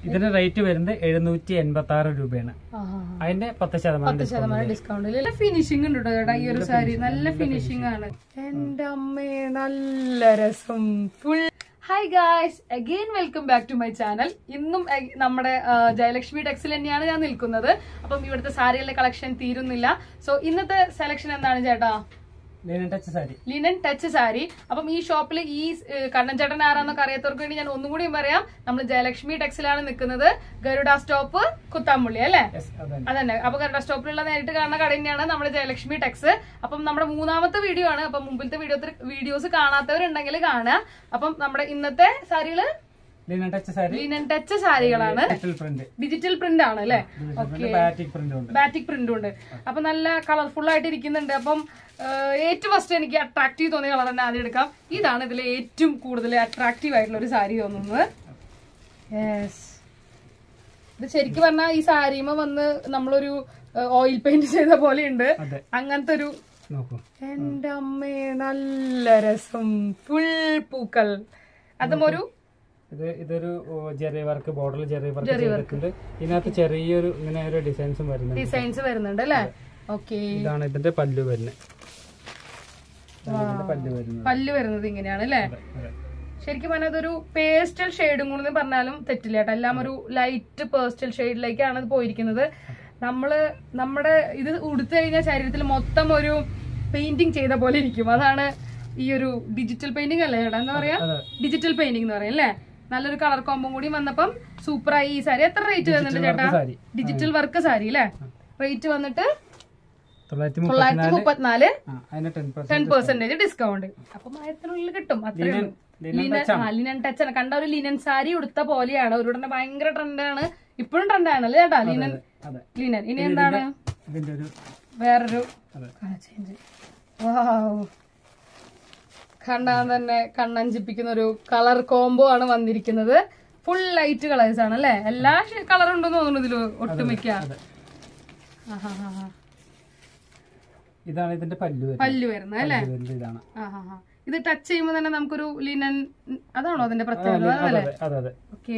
ഇതിന് റേറ്റ് വരുന്നത് എഴുന്നൂറ്റി എൺപത്തി ആറ് രൂപയാണ് അതിന്റെ പത്ത് ശതമാനം പത്ത് ശതമാനം ഡിസ്കൗണ്ടിൽ നല്ല ഫിനിഷിംഗ് ഉണ്ട് കേട്ടോ ചേട്ടാ ഈ ഒരു സാരി നല്ല ഫിനിഷിംഗ് ആണ് എന്റെ അമ്മേ നല്ല രസം full hi guys again welcome back to my channel ഇന്നും എ- നമ്മുടെ ആ, ജയലക്ഷ്മി ടെക്സിൽ തന്നെയാണ് ഞാൻ നിൽക്കുന്നത് അപ്പം ഇവിടുത്തെ സാരികളുടെ കളക്ഷൻ തീരുന്നില്ല സോ ഇന്നത്തെ സെലക്ഷൻ എന്താണ് ചേട്ടാ linen touch sari linen touch sari അപ്പം ഈ ഷോപ്പിൽ ഈ ഏഹ്, കണ്ണൻ ചേട്ടൻ ആരാന്നൊക്കെ അറിയാത്തവർക്ക് വേണ്ടി ഞാൻ ഒന്നും കൂടി പറയാം നമ്മൾ ജയലക്ഷ്മി ടെക്സിലാണ് നിൽക്കുന്നത് ഗരുഡ സ്റ്റോപ്പ് കുത്താമ്പുള്ളി അല്ലേ യെസ് അതന്നെ അതന്നെ അപ്പൊ ഗരുഡ സ്റ്റോപ്പിലുള്ള നേരിട്ട് കാണുന്ന കട തന്നെയാണ് നമ്മുടെ ജയലക്ഷ്മി ടെക്സ് അപ്പം നമ്മുടെ മൂന്നാമത്തെ വീഡിയോ ആണ് അപ്പം മുമ്പിലത്തെ വീഡിയോ വീഡിയോസ് കാണാത്തവരുണ്ടെങ്കിൽ കാണുക അപ്പം നമ്മുടെ ഇന്നത്തെ സാരികള് linen touch sari linen touch സാരികളാണ് ഡിജിറ്റൽ പ്രിന്റ് ഡിജിറ്റൽ പ്രിന്റ് ആണ് അല്ലേ ഓക്കെ ബാറ്റിക് പ്രിന്റ് ഉണ്ട് ബാറ്റിക് പ്രിന്റും ഉണ്ട് അപ്പൊ നല്ല കളർഫുൾ ആയിട്ട് ഇരിക്കുന്നുണ്ട് അപ്പം ഏഹ്, ഏറ്റവും ഫസ്റ്റ് എനിക്ക് അട്രാക്റ്റീവ് തോന്നിയ കളർ തന്നെ ആദ്യം എടുക്കാം ഇതാണ് ഇതിൽ ഏറ്റവും കൂടുതൽ അട്രാക്റ്റീവ് ആയിട്ടുള്ള ഒരു സാരി തോന്നുന്നത് യെസ് ഇത് ശരിക്കും പറഞ്ഞാൽ ഈ സാരിമ വന്ന് നമ്മളൊരു ഓയിൽ പെയിന്റ് ചെയ്ത പോലെ ഉണ്ട് അതെ അങ്ങനത്തെ ഒരു നോക്കൂ എന്റെ അമ്മേ നല്ല രസം ഫുൾ പൂക്കൾ അതും ഒരു ഇത് ഇതൊരു ജെറി വർക്ക് ബോർഡറിൽ ജെറി വർക്ക് ചെയ്തിട്ടുണ്ട് ഇതിനകത്ത് ചെറിയൊരു ഇങ്ങനെ ഒരു ഡിസൈൻസും വരുന്നുണ്ട് ഡിസൈൻസ് വരുന്നുണ്ട് അല്ലേ ഓക്കെ ഇതാണ് ഇതിന്റെ പല്ലു വരുന്നത് ഇതാണ് ഇതിന്റെ പല്ലു വരുന്നത് പല്ല് വരുന്നത് ഇങ്ങനെയാണ് അല്ലേ അതെ, അതെ. ശരിക്കും പറഞ്ഞാൽ അതൊരു പേസ്റ്റൽ ഷെയ്ഡും കൂടെ പറഞ്ഞാലും തെറ്റില്ല കേട്ടോ എല്ലാം ഒരു ലൈറ്റ് പേസ്റ്റൽ ഷെയ്ഡിലേക്കാണ് ഇത് പോയിരിക്കുന്നത് നമ്മള് നമ്മുടെ ഇത് ഉടുത്തു കഴിഞ്ഞാൽ ശരീരത്തിൽ മൊത്തം ഒരു പെയിന്റിങ് ചെയ്ത പോലെ ഇരിക്കും അതാണ് ഈ ഒരു ഡിജിറ്റൽ പെയിന്റിംഗ് അല്ലേ ചേട്ടാ എന്താ പറയാ അതെ. ഡിജിറ്റൽ പെയിന്റിംഗ് എന്ന് പറയും അല്ലേ നല്ലൊരു കളർ കോമ്പും കൂടി വന്നപ്പം സൂപ്പറായി ഈ സാരി എത്ര റേറ്റ് വരുന്നുണ്ട് ചേട്ടാ സാരി ഡിജിറ്റൽ വർക്ക് സാരി അല്ലേ റേറ്റ് വന്നിട്ട് തൊള്ളായിരത്തി തൊള്ളായിരത്തി മുപ്പത്തിനാല് ആ, അതിന് ten ten percent percentage discount അപ്പൊ ആയിരത്തിനുള്ളിൽ കിട്ടും അത്രേ ലിനൻ ഉള്ളൂ. ലിനൻ ലിനൻ ആ, ലിനൻ ടച്ച് ആണ് കണ്ട ഒരു ലിനൻ സാരി ഉടുത്ത പോലെയാണ് ഒരു ഉടനെ ഭയങ്കര ട്രെൻഡാണ് ഇപ്പോഴും ട്രെൻഡാണ് അല്ലേ ചേട്ടാ ലിനൻ അതെ ലിനൻ ഇനി എന്താണ് ഇതിന്റെ ഒരു വേറൊരു അതെ കളർ ചേഞ്ച് വാവ് കണ്ടാൻ തന്നെ കണ്ണഞ്ചിപ്പിക്കുന്ന ഒരു കളർ കോംബോ ആണ് വന്നിരിക്കുന്നത് ഫുൾ ലൈറ്റ് കളേഴ്സ് ആണ് അല്ലേ എല്ലാ കളറും ഉണ്ടെന്ന് തോന്നുന്നു ഇതില് ഒട്ടുമിക്ക അതെ ആഹാഹാഹാ. ഇതാണ് ഇതിന്റെ പല്ലു വരുന്നത് പല്ല് വരുന്നത് അല്ലേ പല്ലു വരുന്നത് ഇതാണ് ആഹാഹാ. ഇത് ടച്ച് ചെയ്യുമ്പോൾ തന്നെ നമുക്കൊരു ലിനൻ അതാണോ അതിന്റെ ആ, പ്രത്യേകത അതെ അല്ലേ അതെ അതെ അതെ ഓക്കെ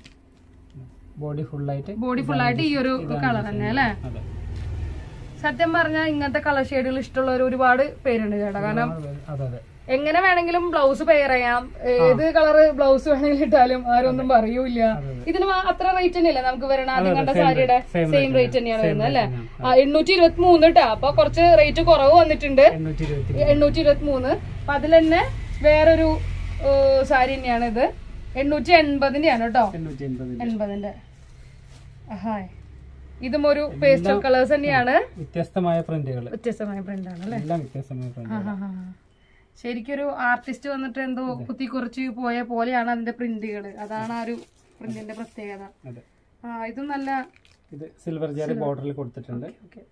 ബോഡി ഫുള്ളായിട്ട് ബോഡി ഫുൾ ആയിട്ട് ഈ ഒരു കളർ തന്നെ അല്ലേ അതെ സത്യം പറഞ്ഞാൽ ഇങ്ങനത്തെ കളർ ഷെയ്ഡുകൾ ഇഷ്ടമുള്ള ഒരുപാട് പേരുണ്ട് ചേട്ടാ കാരണം അതെ അതെ എങ്ങനെ വേണമെങ്കിലും ബ്ലൗസ് പെയർ ചെയ്യാം ഏത് കളർ ബ്ലൗസ് വേണമെങ്കിലും ഇട്ടാലും ആരൊന്നും പറയൂല ഇതിന് മാ- അത്ര റേറ്റ് തന്നെയല്ലേ നമുക്ക് വരണ ആദ്യം കണ്ട സാരിയുടെ സെയിം റേറ്റ് തന്നെയാണ് വരുന്നത് അല്ലേ ആ എണ്ണൂറ്റി ഇരുപത്തി മൂന്ന് കേട്ടോ അപ്പൊ കുറച്ച് റേറ്റ് കുറവ് വന്നിട്ടുണ്ട് എണ്ണൂറ്റി ഇരുപത്തി എണ്ണൂറ്റി ഇരുപത്തി മൂന്ന് അപ്പൊ അതിൽ തന്നെ വേറൊരു ഏഹ്, സാരി തന്നെയാണ് ഇത് എണ്ണൂറ്റി എൺപതിന്റെയാണ് കേട്ടോ എണ്ണൂറ്റി എൺപത് എൺപതിന്റെ ഹായ് ഇതും ഒരു പേസ്റ്റൽ കളേഴ്സ് തന്നെയാണ് വ്യത്യസ്തമായ പ്രിന്റുകൾ വ്യത്യസ്തമായ പ്രിന്റ് ആണ് അല്ലേ എല്ലാം വ്യത്യസ്തമായ പ്രിന്റ് ആഹാഹാ. ശരിക്കൊരു ആർട്ടിസ്റ്റ് വന്നിട്ട് എന്തോ കുത്തി കുറച്ച് പോയ പോലെയാണ് അതിന്റെ പ്രിന്റുകൾ അതാണ് ആ ഒരു പ്രിന്റിന്റെ പ്രത്യേകത അതെ ആ ഇതും നല്ല ഇത് സിൽവർ ജെറി ബോർഡറിൽ കൊടുത്തിട്ടുണ്ട് ഓക്കെ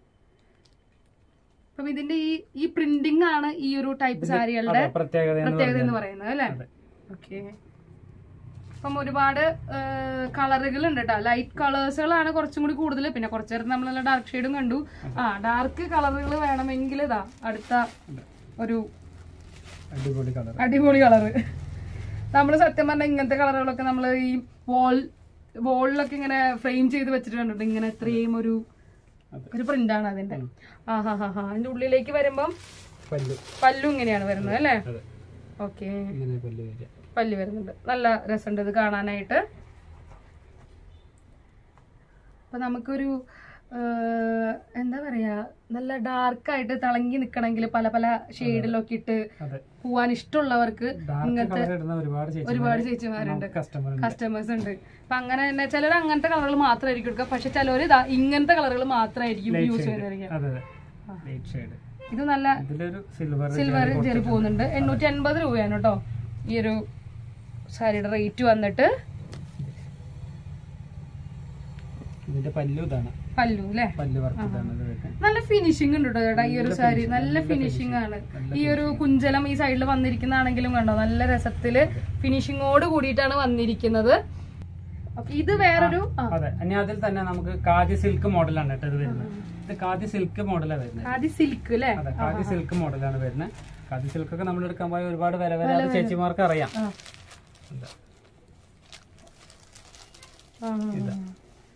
അപ്പം ഇതിന്റെ ഈ ഈ പ്രിന്റിംഗ് ആണ് ഈ ഒരു ടൈപ്പ് സാരികളുടെ അതെ, പ്രത്യേകത എന്ന് പ്രത്യേകത എന്ന് പറഞ്ഞാൽ പറയുന്നത് അല്ലേ അതെ. ഓക്കെ അപ്പം ഒരുപാട് കളറുകൾ ഉണ്ട് കേട്ടോ ലൈറ്റ് കളേഴ്സുകളാണ് കുറച്ചും കൂടി കൂടുതൽ പിന്നെ കുറച്ചു നേരത്തെ നമ്മളെല്ലാം ഡാർക്ക് ഷെയ്ഡും കണ്ടു ആ ഡാർക്ക് കളറുകൾ വേണമെങ്കിൽ ഇതാ അടുത്ത ഒരു അടിപൊളി കളർ അടിപൊളി കളറ് നമ്മൾ സത്യം പറഞ്ഞാൽ ഇങ്ങനത്തെ കളറുകളൊക്കെ നമ്മൾ ഈ വോൾ വോളിലൊക്കെ ഇങ്ങനെ ഫ്രെയിം ചെയ്ത് വെച്ചിട്ട് കണ്ടിട്ടുണ്ട് ഇങ്ങനെ ഇത്രയും ഒരു അതെ. ഒരു പ്രിന്റാണ് അതിന്റെ ആ ഹാ ഹാ ഹാ അതിന്റെ ഉള്ളിലേക്ക് വരുമ്പം പല്ലു പല്ലു ഇങ്ങനെയാണ് വരുന്നത് അല്ലേ അതെ ഓക്കെ ഇങ്ങനെ പല്ലു വരിക പല്ല് വരുന്നുണ്ട് നല്ല രസമുണ്ട് ഇത് കാണാനായിട്ട് അപ്പൊ നമുക്കൊരു ആ, എന്താ പറയാ നല്ല ഡാർക്കായിട്ട് തിളങ്ങി നിക്കണമെങ്കിൽ പല പല ഷെയ്ഡിലൊക്കെ ഇട്ട് അതെ പോവാൻ ഇഷ്ടമുള്ളവർക്ക് ഡാർക്ക് കളർ ഇടുന്ന ഒരുപാട് ചേച്ചി ഒരുപാട് ചേച്ചിമാരുണ്ട് കസ്റ്റമർ ഉണ്ട് കസ്റ്റമേഴ്സ് ഉണ്ട് അപ്പൊ അങ്ങനെ തന്നെ ചിലർ അങ്ങനത്തെ കളറുകൾ മാത്രമായിരിക്കും എടുക്കുക പക്ഷെ ചിലവർ ഇതാ ഇങ്ങനത്തെ കളറുകൾ മാത്രമായിരിക്കും യൂസ് ചെയ്തിരിക്കുക അതെ അതെ ലൈറ്റ് ഷെയ്ഡ് ഇത് നല്ല ഇതിലൊരു സിൽവർ സിൽവർ ജെറി പോകുന്നുണ്ട് എണ്ണൂറ്റി അൻപത് രൂപയാണ് കേട്ടോ ഈ ഒരു സാരിയുടെ റേറ്റ് വന്നിട്ട് ഇതിന്റെ പല്ലു ഇതാണ് പല്ലു അല്ലേ പല്ലു വർക്ക് ഇതാണ് ഇത് വരുന്നത് നല്ല ഫിനിഷിംഗ് ഉണ്ട് കേട്ടോ ചേട്ടാ ഈ ഒരു സാരി നല്ല ഫിനിഷിംഗ് ആണ് ഈ ഒരു കുഞ്ചലം ഈ സൈഡിൽ വന്നിരിക്കുന്നതാണെങ്കിലും കണ്ടോ നല്ല രസത്തില് ഫിനിഷിങ്ങോട് കൂടിയിട്ടാണ് വന്നിരിക്കുന്നത് അപ്പൊ ഇത് വേറൊരു ആ, അതെ ഇനി അതിൽ തന്നെ നമുക്ക് കാതി സിൽക്ക് മോഡലാണ് കേട്ടോ ഇത് വരുന്നത് ഇത് കാതി സിൽക്ക് മോഡലാണ് വരുന്നത് ആദ്യം സിൽക്ക് അല്ലേ അതെ കാതി സിൽക്ക് മോഡലാണ് വരുന്നത് കാതി സിൽക്ക് ഒക്കെ നമ്മൾ എടുക്കാൻ പോയ ഒരുപാട് വില വരെ അത് ചേച്ചിമാർക്ക് അറിയാം ആ. എന്താ? ആ, ആ, ഇതാ. ആ.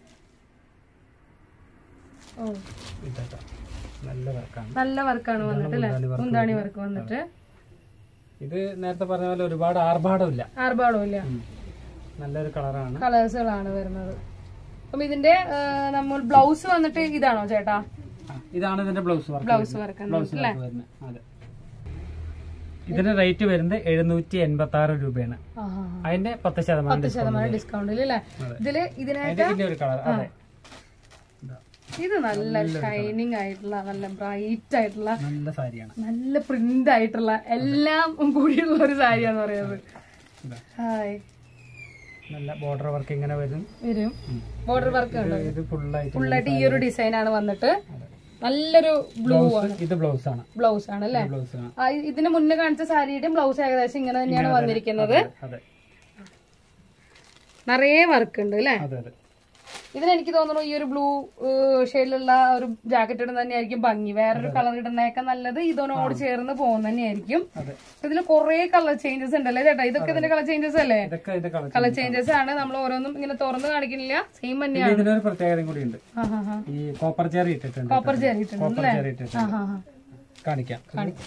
ഓ ഇതൊക്കെ നല്ല വർക്കാണ് നല്ല വർക്കാണ് വന്നിട്ട് അല്ലേ മുന്താണി work മുന്താണി വർക്ക് വന്നിട്ട് ഇത് നേരത്തെ പറഞ്ഞ പോലെ ഒരുപാട് ആർഭാടമില്ല ആർഭാടവും ഇല്ല ഉം. നല്ലൊരു കളറാണ് കളേഴ്സുകളാണ് വരുന്നത് അപ്പം ഇതിന്റെ ആ, നമ്മൾ ബ്ലൗസ് വന്നിട്ട് ഇതാണോ ചേട്ടാ ഇതാണ് ഇതിന്റെ blouse work blouse work blouse work വരുന്നത് അതെ ഇതിന്റെ റേറ്റ് വരുന്നത് എഴുന്നൂറ്റി എൺപത്തി ആറ് രൂപയാണ് അതിന്റെ പത്ത് ശതമാനം പത്ത് ശതമാനം ഡിസ്കൗണ്ടിൽ അല്ലേ അതെ. ഇതില് ഇതിനായിട്ട് അതിന്റെ ഇതിന്റെ ഒരു കളർ അതെ ഇതാ. ഇത് നല്ല ഷൈനിങ് ആയിട്ടുള്ള നല്ല ബ്രൈറ്റ് ആയിട്ടുള്ള നല്ല സാരിയാണ് നല്ല പ്രിന്റ് ആയിട്ടുള്ള എല്ലാം കൂടിയുള്ള ഒരു സാരിയാന്ന് പറയുന്നത് ഇതാ. ഹായ് നല്ല ബോർഡർ വർക്ക് ഇങ്ങനെ വരും വരും ബോർഡർ വർക്ക് ഉണ്ട് ഇത് ഫുള്ളായിട്ട് ഫുള്ളായിട്ട് ഈ ഒരു ഡിസൈൻ ആണ് വന്നിട്ട് നല്ലൊരു ബ്ലൂ ബ്ലൗസ് ഇത് ബ്ലൗസ് ആണ് ബ്ലൗസ് ആണ് അല്ലേ ബ്ലൗസ് ആണ് ആ, ഇ- ഇതിന് മുന്നേ കാണിച്ച സാരിയുടെയും ബ്ലൗസ് ഏകദേശം ഇങ്ങനെ തന്നെയാണ് വന്നിരിക്കുന്നത് അതെ നിറയെ വർക്ക് ഉണ്ട് അല്ലേ അതെ അതെ ഇതിന് എനിക്ക് തോന്നുന്നു ഈ ഒരു ബ്ലൂ ഷെയ്ഡിലുള്ള ഒരു ജാക്കറ്റ് ഇടുന്ന തന്നെയായിരിക്കും ഭംഗി വേറൊരു കളർ ഇടുന്നേക്കാൾ നല്ലത് ഇതിനോട് ചേർന്ന് പോകുന്ന തന്നെയായിരിക്കും അതെ ഇതിൽ കുറെ കളർ ചേഞ്ചസ് ഉണ്ടല്ലേ ചേട്ടാ ഇതൊക്കെ ഇതിന്റെ കളർ ചേഞ്ചസ് അല്ലേ ഇതൊക്കെ ഇതിന്റെ കളർ കളർ ചേഞ്ചസ് ആണ് നമ്മൾ ഓരോന്നും ഇങ്ങനെ തുറന്ന് കാണിക്കുന്നില്ല സെയിം തന്നെയാണ് ഇതിനൊരു പ്രത്യേകതയും കൂടി ഉണ്ട് ആ ഹാ ഹാ ഈ കോപ്പർ ചെറി ഇട്ടിട്ടുണ്ട് കോപ്പർ ചേരിട്ടുണ്ട് കോപ്പർ ചെറി ഇട്ടിട്ടുണ്ട് ആ ഹാ ഹാ കാണിക്കാം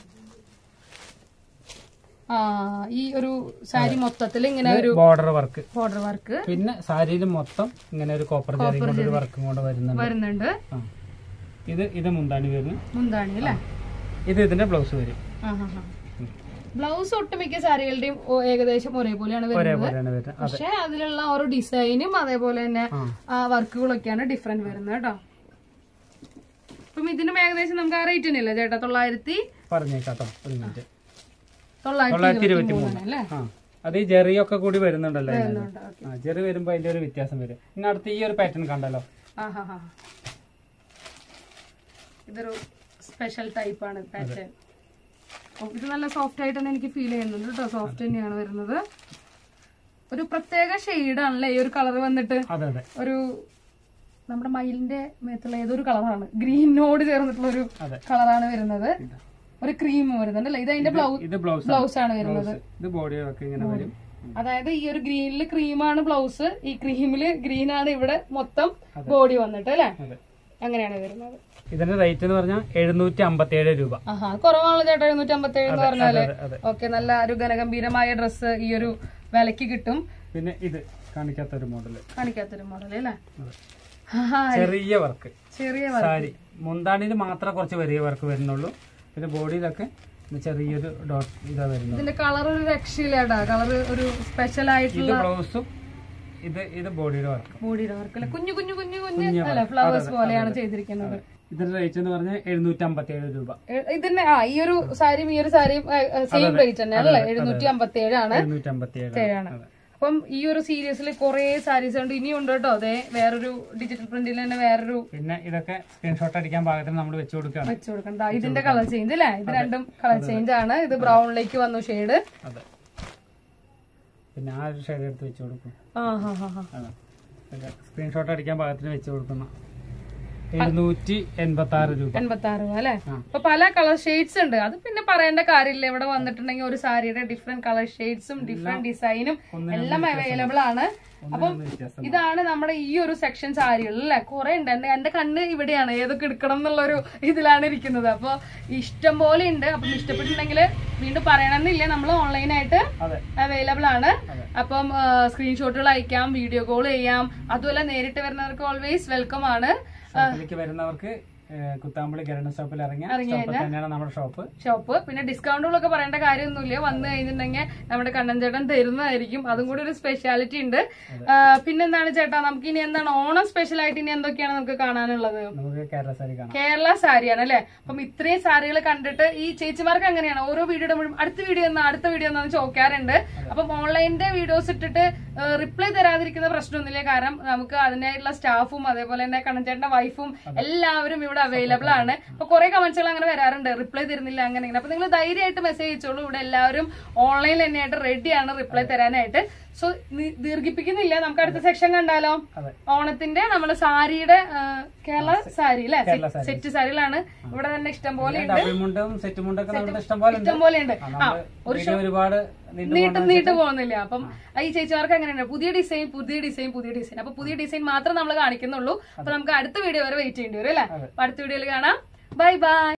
ആ ഈ ഒരു സാരി മൊത്തത്തിൽ ഇങ്ങനെ ഒരു ബോർഡർ വർക്ക് ബോർഡർ വർക്ക് പിന്നെ സാരിയിൽ മൊത്തം ഇങ്ങനെ ഒരു കോപ്പർ ചെറി കൊണ്ട് ഒരു വർക്കും കൊണ്ട് വരുന്നുണ്ട് വരുന്നുണ്ട് ആ. ഇത് ഇത് മുന്താണി വരുന്നു മുന്താണി അല്ലേ ഇത് ഇതിന്റെ ബ്ലൗസ് വരും ആ ഹാ ഹാ ബ്ലൗസ് ഒട്ടുമിക്ക സാരികളുടെയും ഓ- ഏകദേശം ഒരേപോലെയാണ് വരുന്നത് ഒരേപോലെയാണ് വരുന്നത് അതെ പക്ഷെ അതിലുള്ള ഓരോ ഡിസൈനും അതേപോലെ തന്നെ ആ ആ വർക്കുകളൊക്കെയാണ് ഡിഫറെന്റ് വരുന്നത് കേട്ടോ അപ്പം ഇതിനും ഏകദേശം നമുക്ക് ആ റേറ്റ് തന്നെയല്ലേ ചേട്ടാ തൊള്ളായിരത്തി പറഞ്ഞേക്കാട്ടോ ഒരു മിനിറ്റ് തൊള്ളായിരത്തി തൊള്ളായിരത്തി ഇരുപത്തി ഇരുപത്തി മൂന്ന് മൂന്ന് അല്ലേ ആ അത് ഈ ജെറിയൊക്കെ കൂടി വരുന്നുണ്ടല്ലോ ഇതിനകത്ത്. വരുന്നുണ്ട്, ഓക്കേ. ആ ജെറി വരുമ്പോ അതിന്റെ ഒരു വ്യത്യാസം വരും ഇനി അടുത്ത് ഈ ഒരു പാറ്റേൺ കണ്ടല്ലോ ആ ഹാ ഹാ ഇതൊരു സ്പെഷ്യൽ ടൈപ്പ് ആണ് പാറ്റേൺ ഇത് നല്ല സോഫ്റ്റ് ആയിട്ട് തന്നെ എനിക്ക് ഫീൽ ചെയ്യുന്നുണ്ട് കേട്ടോ സോഫ്റ്റ് തന്നെയാണ് വരുന്നത് ഒരു പ്രത്യേക ഷെയ്ഡാണല്ലേ ഈ ഒരു കളർ വന്നിട്ട് അതെ അതെ ഒരു നമ്മുടെ മയിലിന്റെ മേത്തുള്ള ഏതൊരു കളറാണ് ഗ്രീനോട് ചേർന്നിട്ടുള്ള ഒരു അതെ. കളറാണ് വരുന്നത് ഒരു ക്രീം വരുന്നുണ്ട് അല്ലേ ഇത് അതിന്റെ ബ്ലൗസ് ഇത് ബ്ലൗസ് ബ്ലൗസ് ആണ് വരുന്നത് ഇത് ബോഡി ഒക്കെ ഇങ്ങനെ വരും അതായത് ഈ ഒരു ഗ്രീനില് ക്രീമാണ് ബ്ലൗസ് ഈ ക്രീമില് ഗ്രീൻ ആണ് ഇവിടെ മൊത്തം ബോഡി വന്നിട്ട് അല്ലേ അതെ അങ്ങനെയാണ് വരുന്നത് ഇതിന്റെ റേറ്റ് എന്ന് പറഞ്ഞാൽ എഴുന്നൂറ്റി അമ്പത്തി ഏഴ് രൂപ ആഹാ കുറവാണല്ലോ ചേട്ടാ എഴുന്നൂറ്റി അമ്പത്തി ഏഴ് എന്ന് പറഞ്ഞാല് അതെ അതെ ഓക്കെ നല്ല ഒരു ഘനഗംഭീരമായ ഡ്രസ്സ് ഈ ഒരു വിലക്ക് കിട്ടും പിന്നെ ഇത് കാണിക്കാത്ത ഒരു മോഡല് കാണിക്കാത്തൊരു മോഡൽ അല്ലേ അതെ. ആഹാ, ചെറിയ വർക്ക് ചെറിയ സാരി മുന്താണിയിൽ മാത്രമേ കുറച്ച് വലിയ വർക്ക് വരുന്നുള്ളൂ പിന്നെ ബോഡിയിലൊക്കെ ഇത് ചെറിയൊരു ഡോട്ട് ഇതാ വരുന്നത് ഇതിന്റെ കളർ ഒരു രക്ഷയില്ലേട്ടാ കളർ ഒരു സ്പെഷ്യൽ ഇത് ആയിട്ടുള്ള ബ്ലൗസും ഇത് ഇത് ബോഡിയുടെ വർക്ക് ബോഡിയുടെ വർക്ക് അല്ലെ കുഞ്ഞു കുഞ്ഞു കുഞ്ഞു കുഞ്ഞു അല്ലെ ഫ്ലവേഴ്സ് പോലെയാണ് ചെയ്തിരിക്കുന്നത് ഇതിന്റെ റേറ്റ് എന്ന് പറഞ്ഞാൽ എഴുന്നൂറ്റി അമ്പത്തി ഏഴ് രൂപ എ- ഇതിന്റെ ആ ഈ ഒരു സാരിയും ഈ ഒരു സാരിയും സെയിം റേറ്റ് തന്നെ അല്ലേ എഴുന്നൂറ്റി അമ്പത്തി ഏഴാണ് എഴുന്നൂറ്റി അമ്പത്തി ഏഴ് ഏഴാണ് അപ്പം ഈ ഒരു സീരീസിൽ കുറെ സാരീസ് ഉണ്ട് ഇനിയും ഉണ്ട് കേട്ടോ അതെ വേറൊരു ഡിജിറ്റൽ പ്രിന്റിൽ തന്നെ വേറൊരു പിന്നെ ഇതൊക്കെ സ്ക്രീൻഷോട്ട് അടിക്കാൻ പാകത്തിന് നമ്മൾ വെച്ച് കൊടുക്കുകയാണ് വെച്ച് കൊടുക്കണം ദാ ഇതിന്റെ കളർ ചേഞ്ച് അല്ലേ ഇത് രണ്ടും കളർ ചേഞ്ച് ആണ് ഇത് ബ്രൗണിലേക്ക് വന്നു ഷെയ്ഡ് അതെ പിന്നെ ആ ഒരു ഷെയ്ഡ് എടുത്ത് വെച്ച് കൊടുക്കും ആ ഹാ ഹാ ഹാ അതെ സ്ക്രീൻഷോട്ട് അടിക്കാൻ പാകത്തിന് വെച്ച് കൊടുക്കുന്ന എഴുന്നൂറ്റി എൺപത്തി ആറ് രൂപ എൺപത്തി ആറ് രൂപ അല്ലേ ആ. അപ്പൊ പല കളർ ഷെയ്ഡ്സ് ഉണ്ട് അത് പിന്നെ പറയേണ്ട കാര്യമില്ല ഇവിടെ വന്നിട്ടുണ്ടെങ്കിൽ ഒരു സാരിയുടെ ഡിഫറെന്റ് കളർ ഷെയ്ഡ്സും ഡിഫറെന്റ് ഡിസൈനും എല്ലാം അവൈലബിൾ ആണ് അപ്പം ഒന്നും വ്യത്യാസം ഇതാണ് നമ്മുടെ ഈ ഒരു സെക്ഷൻ സാരികൾ അല്ലെ കുറെ ഉണ്ട് എന്റെ എന്റെ കണ്ണ് ഇവിടെയാണ് ഏതൊക്കെ എടുക്കണം എന്നുള്ളൊരു ഇതിലാണ് ഇരിക്കുന്നത് അപ്പൊ ഇഷ്ടം പോലെ ഉണ്ട് അപ്പം ഇഷ്ടപ്പെട്ടിട്ടുണ്ടെങ്കിൽ വീണ്ടും പറയണമെന്നില്ല നമ്മൾ ഓൺലൈനായിട്ട് അതെ അവൈലബിൾ ആണ് അപ്പം സ്ക്രീൻഷോട്ടുകൾ അയക്കാം വീഡിയോ കോൾ ചെയ്യാം അതുപോലെ നേരിട്ട് വരുന്നവർക്ക് ഓൾവേസ് വെൽക്കം ആണ് ഷോപ്പിലേക്ക് വരുന്നവർക്ക് ഏഹ്, കുത്താമ്പളി ഗരണ ഷോപ്പിൽ ഇറങ്ങിയ ഷോപ്പിൽ തന്നെയാണ് നമ്മുടെ ഷോപ്പ് ഷോപ്പ് പിന്നെ ഡിസ്കൗണ്ടുകളൊക്കെ പറയേണ്ട കാര്യമൊന്നുമില്ല വന്നു കഴിഞ്ഞിട്ടുണ്ടെങ്കിൽ നമ്മുടെ കണ്ണൻ ചേട്ടൻ തരുന്നതായിരിക്കും അതും കൂടി ഒരു സ്പെഷ്യാലിറ്റി ഉണ്ട് ആ, പിന്നെന്താണ് ചേട്ടാ നമുക്ക് ഇനി എന്താണ് ഓണം സ്പെഷ്യൽ ആയിട്ട് ഇനി എന്തൊക്കെയാണ് നമുക്ക് കാണാനുള്ളത് നമുക്ക് കേരള സാരി കാണാം കേരള സാരിയാണ് അല്ലെ അപ്പം ഇത്രയും സാരികൾ കണ്ടിട്ട് ഈ ചേച്ചിമാർക്ക് അങ്ങനെയാണ് ഓരോ വീഡിയോ ഇടുമ്പോഴും അടുത്ത വീഡിയോ എന്നാ അടുത്ത വീഡിയോ എന്നാന്ന് ചോദിക്കാറുണ്ട് അപ്പം ഓൺലൈനിന്റെ വീഡിയോസ് ഇട്ടിട്ട് റിപ്ലൈ തരാതിരിക്കുന്ന പ്രശ്നമൊന്നുമില്ല കാരണം നമുക്ക് അതിനായിട്ടുള്ള സ്റ്റാഫും അതേപോലെ തന്നെ കണ്ണൻചേട്ടന്റെ വൈഫും എല്ലാവരും ഇവിടെ അവൈലബിൾ ആണ് അപ്പൊ കുറെ കമന്റ്സുകൾ അങ്ങനെ വരാറുണ്ട് റിപ്ലൈ തരുന്നില്ല അങ്ങനെ ഇങ്ങനെ അപ്പൊ നിങ്ങൾ ധൈര്യമായിട്ട് മെസ്സേജ് അയച്ചോളൂ ഇവിടെ എല്ലാവരും ഓൺലൈനിൽ തന്നെയായിട്ട് റെഡിയാണ് റിപ്ലൈ തരാനായിട്ട് സോ ദീർഘിപ്പിക്കുന്നില്ല നമുക്ക് അടുത്ത സെക്ഷൻ കണ്ടാലോ അതെ ഓണത്തിന്റെ നമ്മുടെ സാരിയുടെ കേരള സാരി അല്ലെ കേരള സാരി. സെറ്റ് സാരികളാണ് ഇവിടെ തന്നെ ഇഷ്ടം പോലെ ഉണ്ട് ഡബിൾ മുണ്ടും സെറ്റ് മുണ്ടൊക്കെ നമ്മുടെ ഇഷ്ടം പോലെ ഉണ്ട് ഇഷ്ടം പോലെ ഉണ്ട് ആ, ആ നമ്മള് ഒരു വീഡിയോ ഒരുപാട് നീണ്ടു നീട്ട് നീട്ട് പോകുന്നില്ല അപ്പം ഈ ചേച്ചിമാർക്ക് എങ്ങനെയാണ് പുതിയ ഡിസൈൻ പുതിയ ഡിസൈൻ പുതിയ ഡിസൈൻ അപ്പൊ പുതിയ ഡിസൈൻ മാത്രം നമ്മൾ കാണിക്കുന്നുള്ളൂ അപ്പൊ നമുക്ക് അടുത്ത വീഡിയോ വരെ വെയിറ്റ് ചെയ്യേണ്ടി വരും അല്ലെ അപ്പൊ അടുത്ത വീഡിയോയിൽ കാണാം ബൈ ബൈ